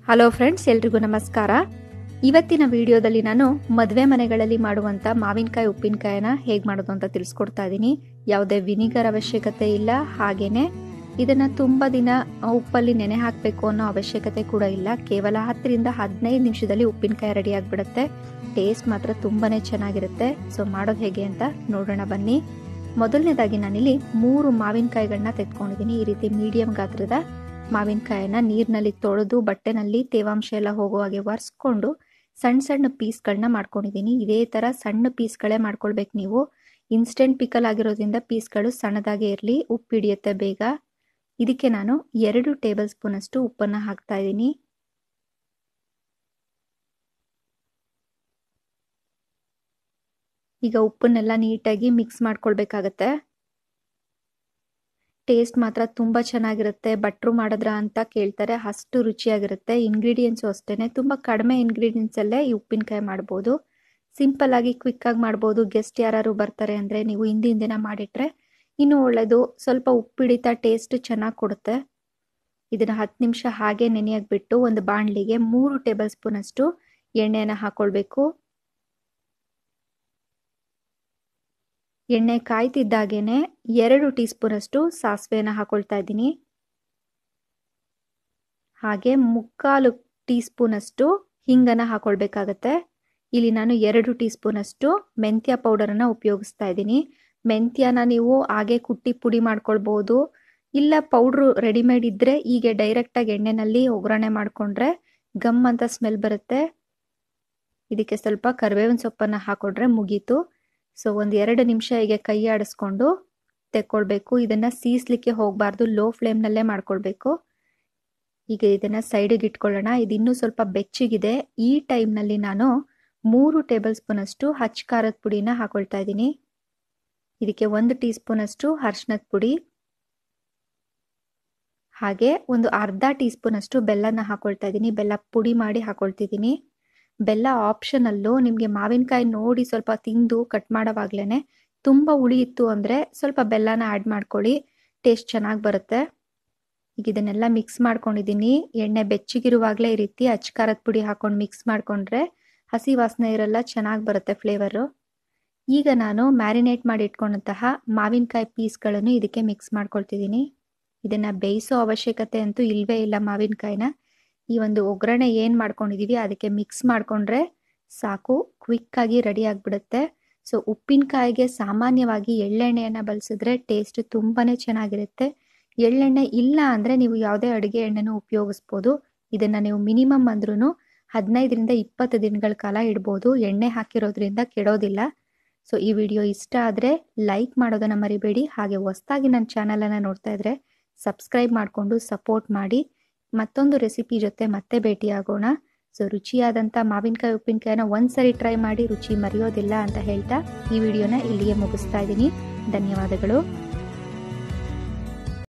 hello friends ಎಲ್ರಿಗೂ ನಮಸ್ಕಾರ ಇವತ್ತಿನ ವಿಡಿಯೋದಲ್ಲಿ ನಾನು ಮದುವೆ ಮನೆಗಳಲ್ಲಿ ಮಾಡುವಂಥ ಮಾವಿನಕಾಯಿ ಉಪ್ಪಿನಕಾಯಿನ ಹೇಗೆ ಮಾಡೋದು ಅಂತ ತಿಳಿಸ್ಕೊಡ್ತಾ ಇದ್ದೀನಿ ಯಾವುದೇ ವಿನಿಗರ್ ಅವಶ್ಯಕತೆ ಇಲ್ಲ ಹಾಗೇನೆ ಇದನ್ನ ತುಂಬ ದಿನ ಉಪ್ಪಲ್ಲಿ ನೆನೆ ಹಾಕಬೇಕು ಅನ್ನೋ ಅವಶ್ಯಕತೆ ಕೂಡ ಇಲ್ಲ ಕೇವಲ ಹತ್ತರಿಂದ ಹದಿನೈದು ನಿಮಿಷದಲ್ಲಿ ಉಪ್ಪಿನಕಾಯಿ ರೆಡಿ ಆಗಿಬಿಡುತ್ತೆ ಟೇಸ್ಟ್ ಮಾತ್ರ ತುಂಬಾನೇ ಚೆನ್ನಾಗಿರುತ್ತೆ ಸೊ ಮಾಡೋದು ಹೇಗೆ ಅಂತ ನೋಡೋಣ ಬನ್ನಿ ಮೊದಲನೇದಾಗಿ ನಾನಿಲ್ಲಿ ಮೂರು ಮಾವಿನಕಾಯಿಗಳನ್ನ ತೆಗೆದುಕೊಂಡಿದ್ದೀನಿ ಈ ರೀತಿ ಮೀಡಿಯಂ ಗಾತ್ರದ ಮಾವಿನಕಾಯಿನ ನೀರಿನಲ್ಲಿ ತೊಳೆದು ಬಟ್ಟೆನಲ್ಲಿ ತೇವಾಂಶ ಎಲ್ಲ ಹೋಗೋ ಹಾಗೆ ಒರೆಸ್ಕೊಂಡು ಸಣ್ಣ ಸಣ್ಣ ಪೀಸ್ಗಳನ್ನ ಮಾಡ್ಕೊಂಡಿದ್ದೀನಿ ಇದೇ ಥರ ಸಣ್ಣ ಪೀಸ್ಗಳೇ ಮಾಡ್ಕೊಳ್ಬೇಕು ನೀವು ಇನ್ಸ್ಟೆಂಟ್ ಪಿಕಲ್ ಆಗಿರೋದ್ರಿಂದ ಪೀಸ್ಗಳು ಸಣ್ಣದಾಗೇ ಇರಲಿ ಉಪ್ಪು ಹಿಡಿಯುತ್ತೆ ಬೇಗ ಇದಕ್ಕೆ ನಾನು ಎರಡು ಟೇಬಲ್ ಸ್ಪೂನ್ ಅಷ್ಟು ಉಪ್ಪನ್ನು ಹಾಕ್ತಾ ಇದ್ದೀನಿ ಈಗ ಉಪ್ಪನ್ನೆಲ್ಲ ನೀಟಾಗಿ ಮಿಕ್ಸ್ ಮಾಡ್ಕೊಳ್ಬೇಕಾಗತ್ತೆ ಟೇಸ್ಟ್ ಮಾತ್ರ ತುಂಬ ಚೆನ್ನಾಗಿರುತ್ತೆ ಭಟ್ರು ಮಾಡಿದ್ರ ಅಂತ ಕೇಳ್ತಾರೆ ಅಷ್ಟು ರುಚಿಯಾಗಿರುತ್ತೆ ಇಂಗ್ರೀಡಿಯೆಂಟ್ಸು ಅಷ್ಟೇ ತುಂಬ ಕಡಿಮೆ ಇಂಗ್ರೀಡಿಯೆಂಟ್ಸಲ್ಲೇ ಈ ಉಪ್ಪಿನಕಾಯಿ ಮಾಡ್ಬೋದು ಸಿಂಪಲ್ ಆಗಿ ಕ್ವಿಕ್ಕಾಗಿ ಮಾಡ್ಬೋದು ಗೆಸ್ಟ್ ಯಾರು ಬರ್ತಾರೆ ಅಂದರೆ ನೀವು ಹಿಂದಿನ ದಿನ ಮಾಡಿಟ್ರೆ ಇನ್ನೂ ಒಳ್ಳೆಯದು ಸ್ವಲ್ಪ ಉಪ್ಪಿಡಿತ ಟೇಸ್ಟ್ ಚೆನ್ನಾಗಿ ಕೊಡುತ್ತೆ ಇದನ್ನು ಹತ್ತು ನಿಮಿಷ ಹಾಗೆ ನೆನೆಯಾಗಿ ಬಿಟ್ಟು ಒಂದು ಬಾಣಲಿಗೆ ಮೂರು ಟೇಬಲ್ ಸ್ಪೂನ್ ಅಷ್ಟು ಎಣ್ಣೆಯನ್ನು ಹಾಕೊಳ್ಬೇಕು ಎಣ್ಣೆ ಕಾಯ್ತಿದ್ದಾಗೇನೆ ಎರಡು ಟೀ ಸ್ಪೂನ್ ಅಷ್ಟು ಸಾಸಿವೆನ ಹಾಕೊಳ್ತಾ ಇದ್ದೀನಿ ಹಾಗೆ ಮುಕ್ಕಾಲು ಟೀ ಸ್ಪೂನ್ ಅಷ್ಟು ಹಿಂಗನ್ನ ಹಾಕೊಳ್ಬೇಕಾಗತ್ತೆ ಇಲ್ಲಿ ನಾನು ಎರಡು ಟೀ ಸ್ಪೂನ್ ಅಷ್ಟು ಮೆಂತ್ಯ ಪೌಡರನ್ನು ಉಪಯೋಗಿಸ್ತಾ ಇದ್ದೀನಿ ಮೆಂತ್ಯನ ನೀವು ಹಾಗೆ ಕುಟ್ಟಿ ಪುಡಿ ಮಾಡ್ಕೊಳ್ಬೋದು ಇಲ್ಲ ಪೌಡ್ರು ರೆಡಿಮೇಡ್ ಇದ್ದರೆ ಹೀಗೆ ಡೈರೆಕ್ಟಾಗಿ ಎಣ್ಣೆನಲ್ಲಿ ಒಗ್ಗರಣೆ ಮಾಡಿಕೊಂಡ್ರೆ ಗಮ್ ಅಂತ ಸ್ಮೆಲ್ ಬರುತ್ತೆ ಇದಕ್ಕೆ ಸ್ವಲ್ಪ ಕರಿಬೇವಿನ ಸೊಪ್ಪನ್ನು ಹಾಕೊಂಡ್ರೆ ಮುಗೀತು ಸೊ ಒಂದು ಎರಡು ನಿಮಿಷ ಹೀಗೆ ಕೈ ಆಡಿಸ್ಕೊಂಡು ತೆಕ್ಕೊಳ್ಬೇಕು ಇದನ್ನು ಸೀಸ್ಲಿಕ್ಕೆ ಹೋಗಬಾರ್ದು ಲೋ ಫ್ಲೇಮ್ನಲ್ಲೇ ಮಾಡ್ಕೊಳ್ಬೇಕು ಈಗ ಇದನ್ನು ಸೈಡಿಗೆ ಇಟ್ಕೊಳ್ಳೋಣ ಇದು ಇನ್ನೂ ಸ್ವಲ್ಪ ಬೆಚ್ಚಗಿದೆ ಈ ಟೈಮ್ನಲ್ಲಿ ನಾನು ಮೂರು ಟೇಬಲ್ ಸ್ಪೂನ್ ಅಷ್ಟು ಹಚ್ ಖಾರದ ಪುಡಿನ ಹಾಕೊಳ್ತಾ ಇದ್ದೀನಿ ಇದಕ್ಕೆ ಒಂದು ಟೀ ಸ್ಪೂನ್ ಅಷ್ಟು ಅರ್ಶಿನದ ಪುಡಿ ಹಾಗೆ ಒಂದು ಅರ್ಧ ಟೀ ಸ್ಪೂನ್ ಅಷ್ಟು ಬೆಲ್ಲನ ಹಾಕೊಳ್ತಾ ಇದ್ದೀನಿ ಬೆಲ್ಲ ಪುಡಿ ಮಾಡಿ ಹಾಕೊಳ್ತಿದ್ದೀನಿ ಬೆಲ್ಲ ಆಪ್ಷನಲ್ಲು ನಿಮಗೆ ಮಾವಿನಕಾಯಿ ನೋಡಿ ಸ್ವಲ್ಪ ತಿಂದು ಕಟ್ ಮಾಡೋವಾಗ್ಲೇ ತುಂಬ ಹುಳಿ ಇತ್ತು ಅಂದರೆ ಸ್ವಲ್ಪ ಬೆಲ್ಲನ ಆ್ಯಡ್ ಮಾಡ್ಕೊಳ್ಳಿ ಟೇಸ್ಟ್ ಚೆನ್ನಾಗಿ ಬರುತ್ತೆ ಈಗ ಇದನ್ನೆಲ್ಲ ಮಿಕ್ಸ್ ಮಾಡ್ಕೊಂಡಿದ್ದೀನಿ ಎಣ್ಣೆ ಬೆಚ್ಚಗಿರುವಾಗಲೇ ಈ ರೀತಿ ಅಚ್ಕಾರದ ಪುಡಿ ಹಾಕೊಂಡು ಮಿಕ್ಸ್ ಮಾಡಿಕೊಂಡ್ರೆ ಹಸಿ ವಾಸನೆ ಇರಲ್ಲ ಚೆನ್ನಾಗಿ ಬರುತ್ತೆ ಫ್ಲೇವರು ಈಗ ನಾನು ಮ್ಯಾರಿನೇಟ್ ಮಾಡಿ ಇಟ್ಕೊಂಡಂತಹ ಮಾವಿನಕಾಯಿ ಪೀಸ್ಗಳನ್ನು ಇದಕ್ಕೆ ಮಿಕ್ಸ್ ಮಾಡ್ಕೊಳ್ತಿದ್ದೀನಿ ಇದನ್ನು ಬೇಯಿಸೋ ಅವಶ್ಯಕತೆ ಅಂತೂ ಇಲ್ಲವೇ ಇಲ್ಲ ಮಾವಿನಕಾಯಿನ ಈ ಒಂದು ಒಗ್ಗರಣೆ ಏನು ಮಾಡ್ಕೊಂಡಿದ್ದೀವಿ ಅದಕ್ಕೆ ಮಿಕ್ಸ್ ಮಾಡಿಕೊಂಡ್ರೆ ಸಾಕು ಕ್ವಿಕ್ಕಾಗಿ ರೆಡಿ ಆಗಿಬಿಡುತ್ತೆ ಸೊ ಉಪ್ಪಿನಕಾಯಿಗೆ ಸಾಮಾನ್ಯವಾಗಿ ಎಳ್ಳೆಣ್ಣೆಯನ್ನು ಬಳಸಿದ್ರೆ ಟೇಸ್ಟ್ ತುಂಬಾ ಚೆನ್ನಾಗಿರುತ್ತೆ ಎಳ್ಳೆಣ್ಣೆ ಇಲ್ಲ ಅಂದರೆ ನೀವು ಯಾವುದೇ ಅಡುಗೆ ಎಣ್ಣೆನೂ ಉಪಯೋಗಿಸ್ಬೋದು ಇದನ್ನು ನೀವು ಮಿನಿಮಮ್ ಅಂದ್ರೂ ಹದಿನೈದರಿಂದ ಇಪ್ಪತ್ತು ದಿನಗಳ ಕಾಲ ಇಡ್ಬೋದು ಎಣ್ಣೆ ಹಾಕಿರೋದ್ರಿಂದ ಕೆಡೋದಿಲ್ಲ ಸೊ ಈ ವಿಡಿಯೋ ಇಷ್ಟ ಆದರೆ ಲೈಕ್ ಮಾಡೋದನ್ನು ಮರಿಬೇಡಿ ಹಾಗೆ ಹೊಸ್ದಾಗಿ ನನ್ನ ಚಾನಲನ್ನು ನೋಡ್ತಾ ಇದ್ರೆ ಸಬ್ಸ್ಕ್ರೈಬ್ ಮಾಡಿಕೊಂಡು ಸಪೋರ್ಟ್ ಮಾಡಿ ಮತ್ತೊಂದು ರೆಸಿಪಿ ಜೊತೆ ಮತ್ತೆ ಭೇಟಿಯಾಗೋಣ ಸೊ ರುಚಿಯಾದಂಥ ಮಾವಿನಕಾಯಿ ಉಪ್ಪಿನಕಾಯಿನ ಒಂದ್ಸರಿ ಟ್ರೈ ಮಾಡಿ ರುಚಿ ಮರೆಯೋದಿಲ್ಲ ಅಂತ ಹೇಳ್ತಾ ಈ ವಿಡಿಯೋನ ಇಲ್ಲಿಗೆ ಮುಗಿಸ್ತಾ ಇದ್ದೀನಿ ಧನ್ಯವಾದಗಳು